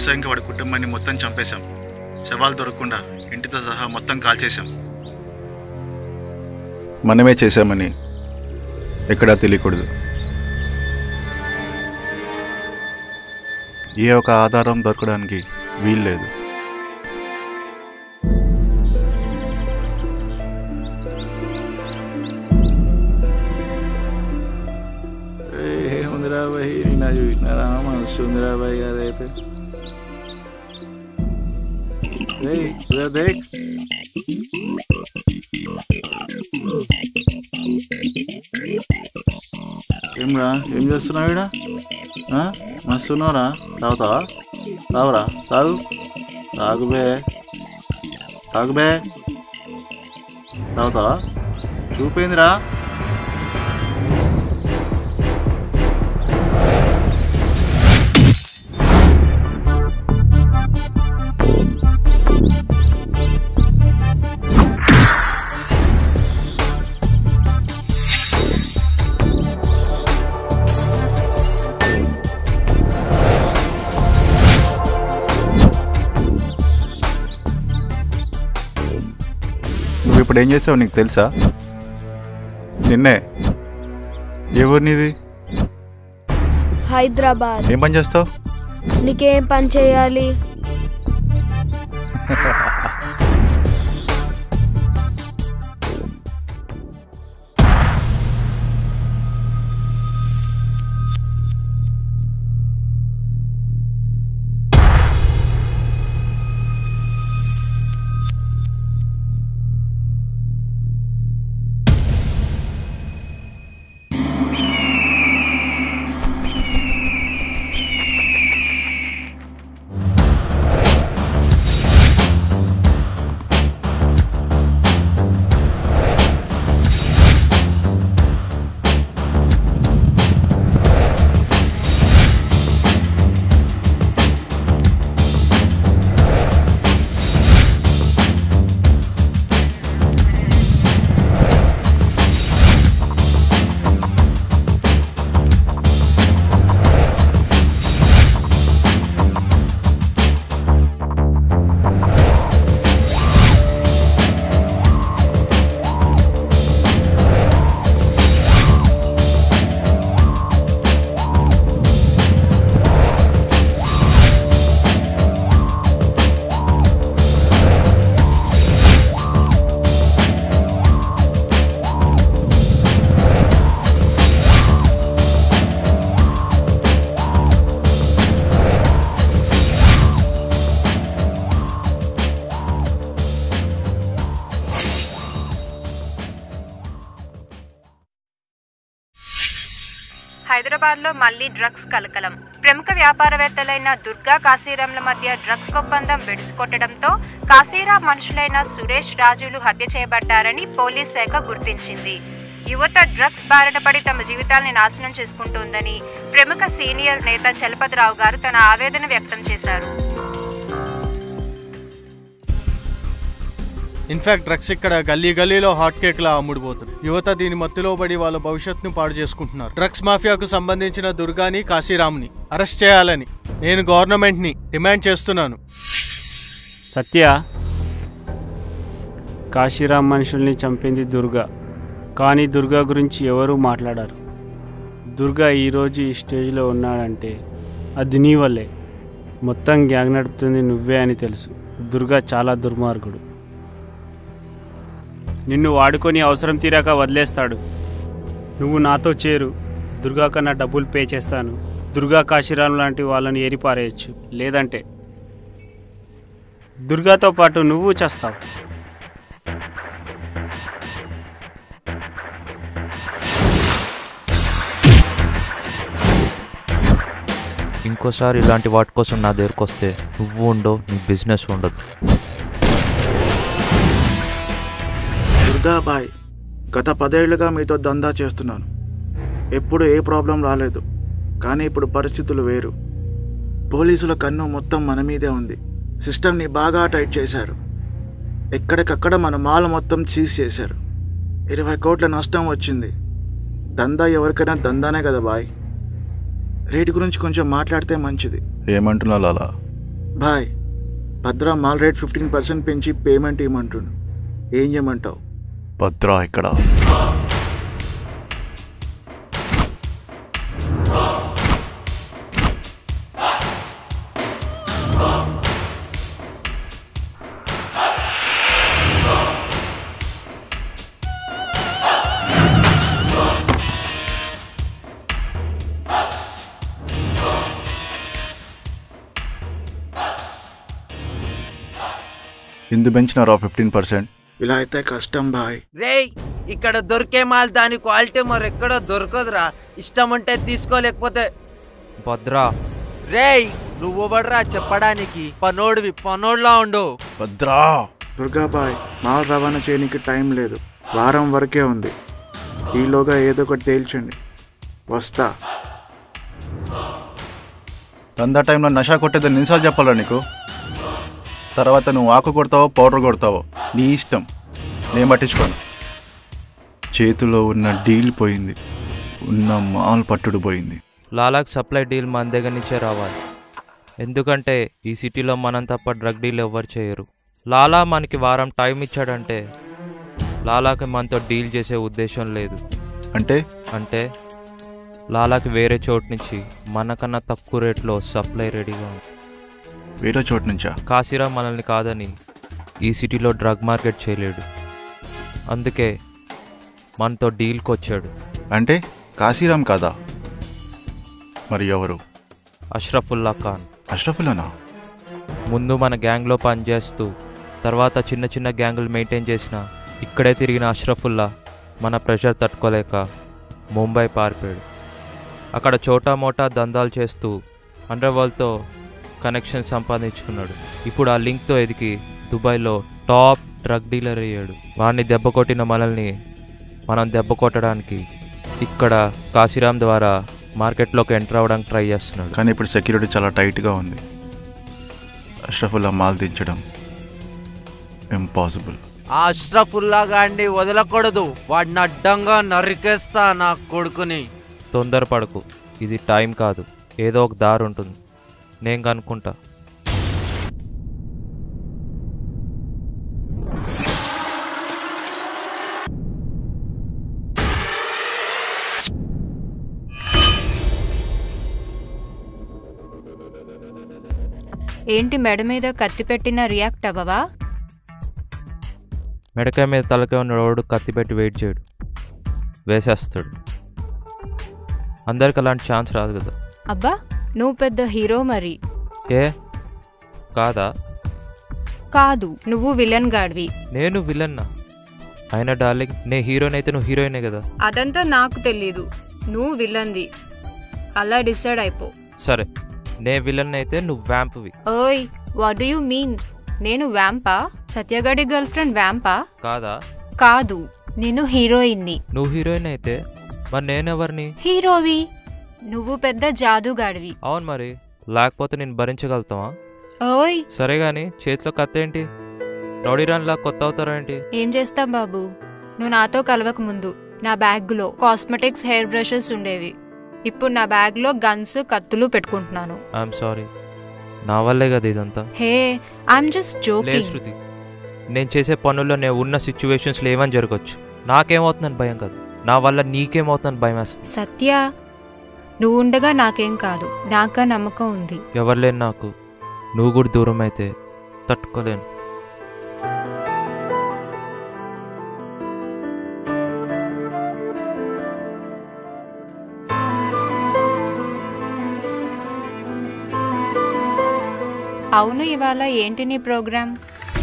నిస్సంగా వాడి కుటుంబాన్ని మొత్తం చంపేశాం శవాలు దొరకకుండా ఇంటితో సహా మొత్తం కాల్చేశాం మనమే చేశామని ఎక్కడా తెలియకూడదు ఏ ఒక ఆధారం దొరకడానికి వీల్లేదు ఏముందిరా భయ్ నిన్న చూసినారా మనసుందిరా భయ్ అదైతే రేయ్, ఇదో దేక్ ఏమ్రా ఏం చేస్తున్నావు ఇక్కడ మస్తున్నావురా తాగుతావా తాగురా తాగు తాగు బే తాగు బే తాగుతావా చూపోయిందిరా నువ్వు ఇప్పుడు ఏం చేసావు నీకు తెలుసా నిన్నే ఏ ఊరు నీది హైదరాబాద్ ఏం పని చేస్తావు నీకేం పని చేయాలి హైదరాబాద్లో మళ్లీ డ్రగ్స్ కలకలం ప్రముఖ వ్యాపారవేత్తలైన దుర్గా కాశీరాంల మధ్య డ్రగ్స్ ఒప్పందం వెడిసికొట్టడంతో కాశీరాం మనుషులైన సురేష్ రాజులు హత్య చేయబడ్డారని పోలీస్ శాఖ గుర్తించింది యువత డ్రగ్స్ బారిన పడి తమ జీవితాల్ని నాశనం చేసుకుంటోందని ప్రముఖ సీనియర్ నేత చలపతిరావు గారు తన ఆవేదన వ్యక్తం చేశారు ఇన్ఫాక్ట్ డ్రగ్స్ ఇక్కడ గల్లీ గల్లీలో హాట్ కేక్ లా అమ్ముడుపోతుంది యువత దీని మత్తులో పడి వాళ్ళ భవిష్యత్తును పాడు చేసుకుంటున్నారు డ్రగ్స్ మాఫియాకు సంబంధించిన దుర్గాని కాశీరామ్ని అరెస్ట్ చేయాలని నేను గవర్నమెంట్ ని డిమాండ్ చేస్తున్నాను సత్య కాశీరాం మనుషుల్ని చంపింది దుర్గా కానీ దుర్గా గురించి ఎవరూ మాట్లాడారు దుర్గా ఈరోజు ఈ స్టేజ్లో ఉన్నాడంటే అది నీ వల్లే మొత్తం గ్యాంగ్ నడుపుతుంది నువ్వే అని తెలుసు దుర్గా చాలా దుర్మార్గుడు నిన్ను వాడుకొని అవసరం తీరాక వదిలేస్తాడు నువ్వు నాతో చేరు దుర్గా కన్నా డబ్బులు పే చేస్తాను దుర్గా కాశీరాం లాంటి వాళ్ళని ఏరిపారేయచ్చు లేదంటే దుర్గాతో పాటు నువ్వు చేస్తావు ఇంకోసారి ఇలాంటి వాటి కోసం నా దగ్గరకు వస్తే నువ్వు ఉండవు నీ బిజినెస్ ఉండదు దుర్గాబాయ్ గత పదేళ్లుగా మీతో దందా చేస్తున్నాను ఎప్పుడు ఏ ప్రాబ్లం రాలేదు కానీ ఇప్పుడు పరిస్థితులు వేరు పోలీసుల కన్ను మొత్తం మన మీదే ఉంది సిస్టమ్ని బాగా టైట్ చేశారు ఎక్కడికక్కడ మన మాల్ మొత్తం చీజ్ చేశారు ఇరవై కోట్ల నష్టం వచ్చింది దందా ఎవరికైనా దందానే కదా బాయ్ రేటు గురించి కొంచెం మాట్లాడితే మంచిది ఏమంటున్నావు లాలా బాయ్ భద్ర మాల్ రేట్ ఫిఫ్టీన్ పర్సెంట్ పెంచి పేమెంట్ ఇవ్వమంటుండు ఏం చేయమంటావు భద్రా ఇక్కడ ఇందు పెంచినారా ఫిఫ్టీన్ పర్సెంట్ ఇలా అయితే కష్టం బాయ్ రేయ్ ఇక్కడ దొరికే మాల్ దాని క్వాలిటీ మరెక్కడో దొరకదురా ఇష్టం ఉంటే తీసుకోలేకపోతే భద్రా రేయ్ నువ్వు బడ్రా చెప్పడానికి పనోడివి పనోడ్లా ఉండు భద్రా దుర్గాబాయ్ మాల్ రవాణా చేయడానికి టైం లేదు వారం వరకే ఉంది ఈలోగా ఏదో ఒకటి తేల్చండి వస్తా దందా టైంలో నషా కొట్టేది నిమిషాలు చెప్పాలా నీకు తర్వాత నువ్వు ఆకు కొడతావో పౌడర్ కొడతావో నీ ఇష్టం నేను పట్టించుకోను చేతిలో ఉన్న డీల్ పోయింది ఉన్న మాల్ పట్టుడు పోయింది లాలాకి సప్లై డీల్ మన దగ్గర నుంచే రావాలి ఎందుకంటే ఈ సిటీలో మనం తప్ప డ్రగ్ డీల్ ఎవ్వరు చేయరు లాలా మనకి వారం టైం ఇచ్చాడంటే లాలాకి మనతో డీల్ చేసే ఉద్దేశం లేదు అంటే అంటే లాలాకి వేరే చోటు నుంచి మనకన్నా తక్కువ రేట్లో సప్లై రెడీగా ఉంది వేరే చోటు నుంచా కాశీరా మనల్ని కాదని ఈ సిటీలో డ్రగ్ మార్కెట్ చేయలేడు అందుకే మనతో డీల్కి వచ్చాడు అంటే కాశీరామ్ కాదా మరి ఎవరు అష్రఫుల్లా ఖాన్ అష్రఫుల్లానా ముందు మన గ్యాంగ్లో పనిచేస్తూ తర్వాత చిన్న చిన్న గ్యాంగులు మెయింటైన్ చేసిన ఇక్కడే తిరిగిన అష్రఫుల్లా మన ప్రెషర్ తట్టుకోలేక ముంబై పారిపోయాడు అక్కడ చోటా మోటా దందాలు చేస్తూ అండర్వరల్డ్తో కనెక్షన్ సంపాదించుకున్నాడు ఇప్పుడు ఆ లింక్తో ఎదిగి దుబాయ్లో టాప్ డ్రగ్ డీలర్ అయ్యాడు వాడిని దెబ్బ కొట్టిన మనల్ని మనం దెబ్బ కొట్టడానికి ఇక్కడ కాశీరామ్ ద్వారా మార్కెట్లోకి ఎంటర్ అవ్వడానికి ట్రై చేస్తున్నాడు కానీ ఇప్పుడు సెక్యూరిటీ చాలా టైట్గా ఉంది అష్రఫుల్లా మాల్ దించడం ఇంపాసిబుల్ ఆ అష్రఫుల్లా గాండి వదలకూడదు వాడిని అడ్డంగా నరికేస్తా నా కొడుకుని తొందరపడకు ఇది టైం కాదు ఏదో ఒక దారి ఉంటుంది నేను కనుక్కుంటా ఏంటి మెడ మీద కత్తి పెట్టిన రియాక్ట్ అవ్వవా మెడకాయ మీద తలకాయ ఉన్న రోడ్డు కత్తి పెట్టి వెయిట్ చేయడు వేసేస్తాడు అందరికి అలాంటి ఛాన్స్ రాదు కదా అబ్బా నువ్వు పెద్ద హీరో మరి ఏ కాదా కాదు నువ్వు విలన్ గాడివి నేను విలన్నా అయినా డార్లింగ్ నే హీరోయిన్ అయితే నువ్వు హీరోయినే కదా అదంతా నాకు తెలీదు నువ్వు విలన్వి అలా డిసైడ్ అయిపో సరే నే విలన్ అయితే నువ్వు వ్యాంప్వి ఓయ్ వాట్ డూ యూ మీన్ నేను వ్యాంపా సత్యగడి గర్ల్ ఫ్రెండ్ వ్యాంపా కాదా కాదు నేను హీరోయిన్ని నువ్వు హీరోయిన్ అయితే మరి నేనెవరిని హీరోవి నువ్వు పెద్ద జాదుగాడివి అవును మరి లేకపోతే నేను భరించగలుగుతావా ఓయ్ సరే గాని చేతిలో కత్తి ఏంటి రౌడీ లా కొత్త అవుతారా ఏంటి ఏం చేస్తాం బాబు నువ్వు నాతో కలవక ముందు నా బ్యాగ్లో కాస్మెటిక్స్ హెయిర్ బ్రషెస్ ఉండేవి ఇప్పుడు నా బ్యాగ్లో గన్స్ కత్తులు పెట్టుకుంటున్నాను ఐఎమ్ సారీ నా వల్లే కదా ఇదంతా హే ఐఎమ్ జస్ట్ లేదు జోకింగ్ శృతి నేను చేసే పనుల్లో నేను ఉన్న సిచ్యువేషన్స్లో ఏమని జరగచ్చు నాకేమవుతుందని భయం కాదు నా వల్ల నీకేమవుతుందని భయం వేస్తుంది సత్య నువ్వు ఉండగా నాకేం కాదు నాకా నమ్మకం ఉంది ఎవరు లేని నాకు నువ్వు కూడా దూరం అయితే తట్టుకోలేను అవును ఇవాళ ఏంటి నీ ప్రోగ్రామ్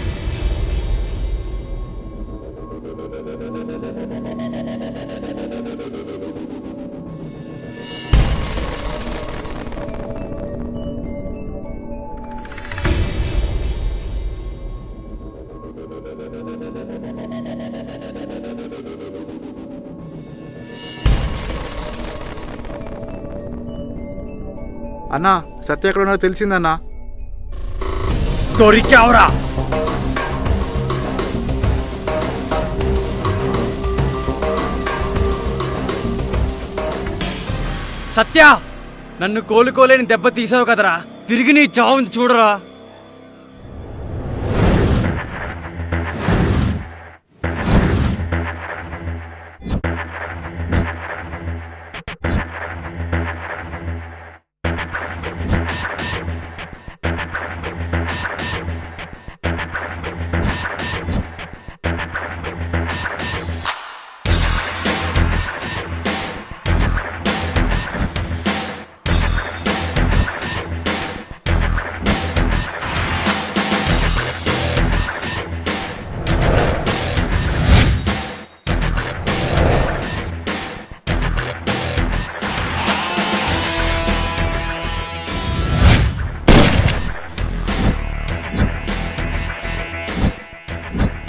అన్నా సత్య ఎక్కడ ఉన్నాడో తెలిసిందన్నా దొరికావురా సత్య నన్ను కోలుకోలేని దెబ్బ తీసావు కదరా తిరిగి నీ చావుని చూడరా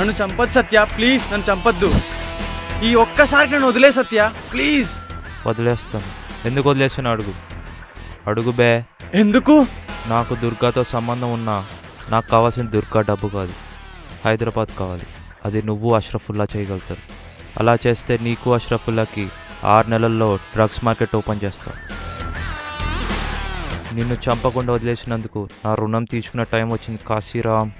నన్ను చంపొద్దు సత్య ప్లీజ్ నన్ను చంపొద్దు ఈ ఒక్కసారికి నన్ను వదిలే సత్య ప్లీజ్ వదిలేస్తాను ఎందుకు వదిలేస్తాను అడుగు అడుగు బే ఎందుకు నాకు దుర్గాతో సంబంధం ఉన్నా నాకు కావాల్సిన దుర్గా డబ్బు కాదు హైదరాబాద్ కావాలి అది నువ్వు అష్రఫుల్లా చేయగలుగుతారు అలా చేస్తే నీకు అష్రఫుల్లాకి ఆరు నెలల్లో డ్రగ్స్ మార్కెట్ ఓపెన్ చేస్తా నిన్ను చంపకుండా వదిలేసినందుకు నా రుణం తీసుకున్న టైం వచ్చింది కాశీరామ్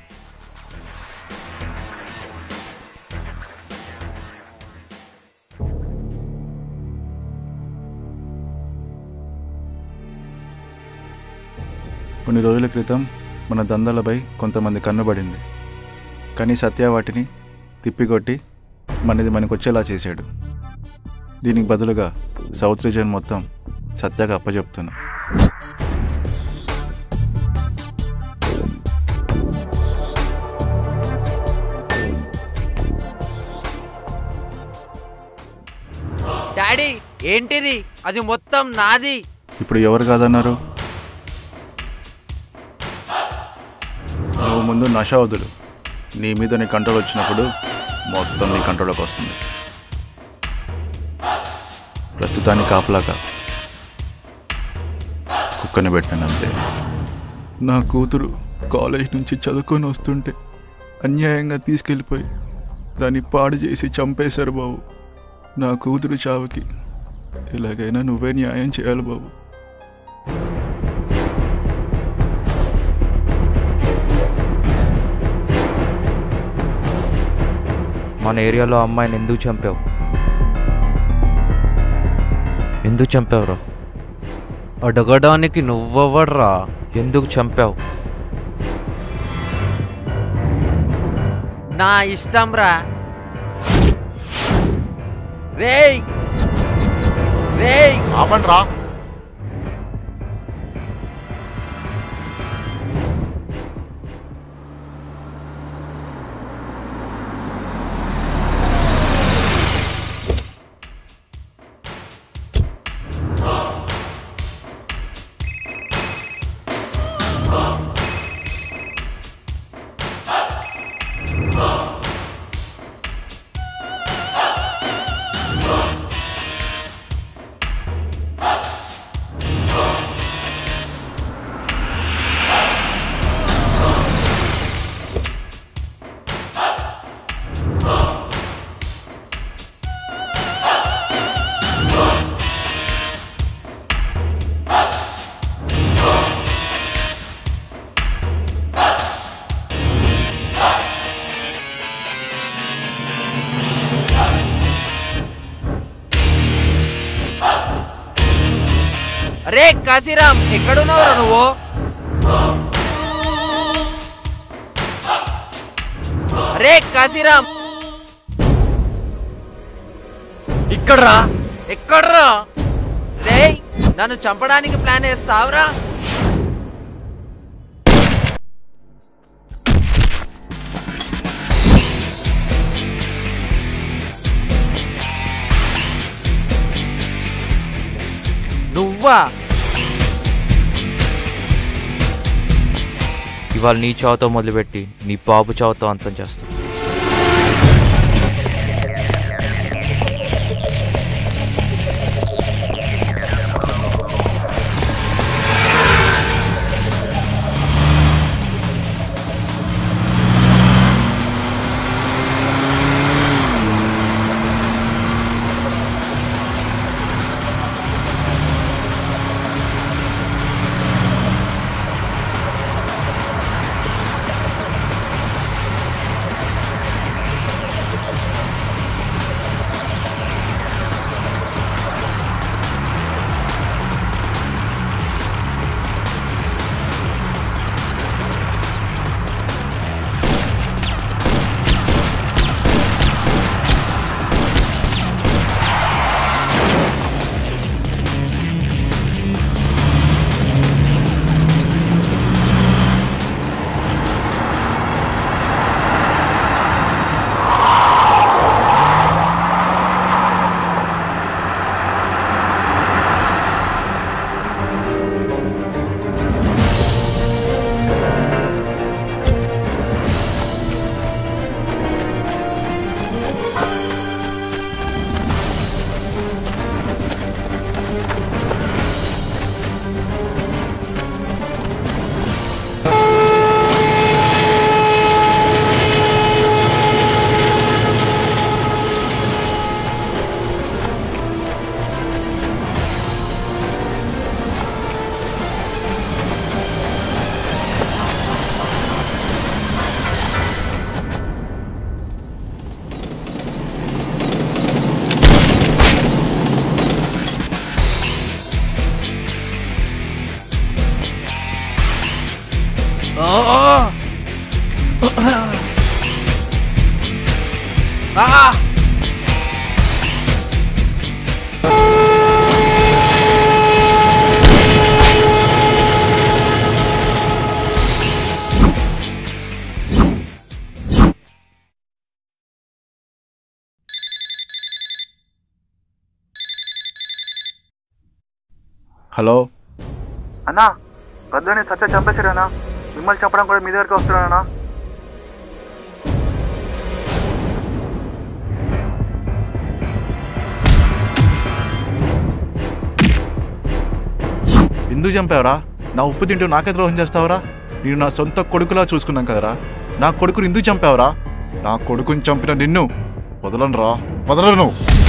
కొన్ని రోజుల క్రితం మన దందాలపై కొంతమంది కన్నుబడింది కానీ సత్య వాటిని తిప్పికొట్టి మనది మనకొచ్చేలా చేశాడు దీనికి బదులుగా సౌత్ రీజన్ మొత్తం సత్యగా అప్పచెప్తున్నా డాడీ ఏంటిది అది మొత్తం నాది ఇప్పుడు ఎవరు కాదన్నారు నువ్వు ముందు నష వదులు నీ మీద నీ కంట్రోల్ వచ్చినప్పుడు మొత్తం నీ కంట్రోల్లోకి వస్తుంది ప్రస్తుతానికి కాపలాగా కుక్కని పెట్టాను అంతే నా కూతురు కాలేజ్ నుంచి చదువుకొని వస్తుంటే అన్యాయంగా తీసుకెళ్ళిపోయి దాన్ని పాడు చేసి చంపేశారు బాబు నా కూతురు చావుకి ఎలాగైనా నువ్వే న్యాయం చేయాలి బాబు మన ఏరియాలో అమ్మాయిని ఎందుకు చంపావు ఎందుకు చంపావురా అడగడానికి నువ్వెవడ్రా ఎందుకు చంపావు నా ఇష్టం రా రేయ్ రేయ్ ఆపండ్రా రే కాశీరామ్ ఎక్కడున్నావురా నువ్వు రే కాశీరామ్ ఇక్కడ్రా ఎక్కడ్రా రేయ్ నన్ను చంపడానికి ప్లాన్ వేస్తావురా నువ్వా ఇవాళ నీ చావుతో మొదలుపెట్టి నీ బాబు చావుతో అంతం చేస్తాను హలో అన్నా గద్దని సత్య చంపేశారన్నా మిమ్మల్ని చంపడం కూడా మీ దగ్గరికి వస్తున్నానా ఎందుకు చంపావురా నా ఉప్పు తింటూ నాకే ద్రోహం చేస్తావురా నేను నా సొంత కొడుకులా చూసుకున్నాం కదరా నా కొడుకుని ఎందుకు చంపావురా నా కొడుకుని చంపిన నిన్ను వదలను రా వదలను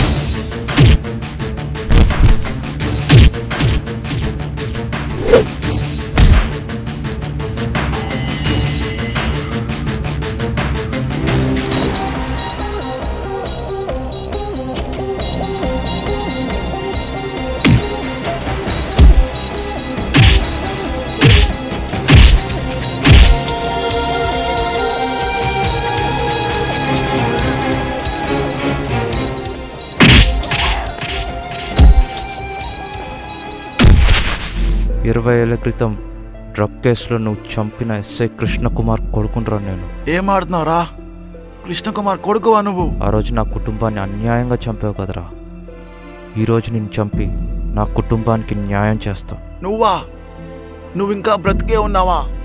ఇరవై ఏళ్ళ క్రితం డ్రగ్ కేసులో నువ్వు చంపిన ఎస్ఐ కృష్ణకుమార్ కొడుకుంటురా నేను ఏం ఆడుతున్నావురా కృష్ణకుమార్ కొడుకువా నువ్వు ఆ రోజు నా కుటుంబాన్ని అన్యాయంగా చంపావు కదరా ఈరోజు నిన్ను చంపి నా కుటుంబానికి న్యాయం చేస్తా నువ్వా నువ్వు ఇంకా బ్రతికే ఉన్నావా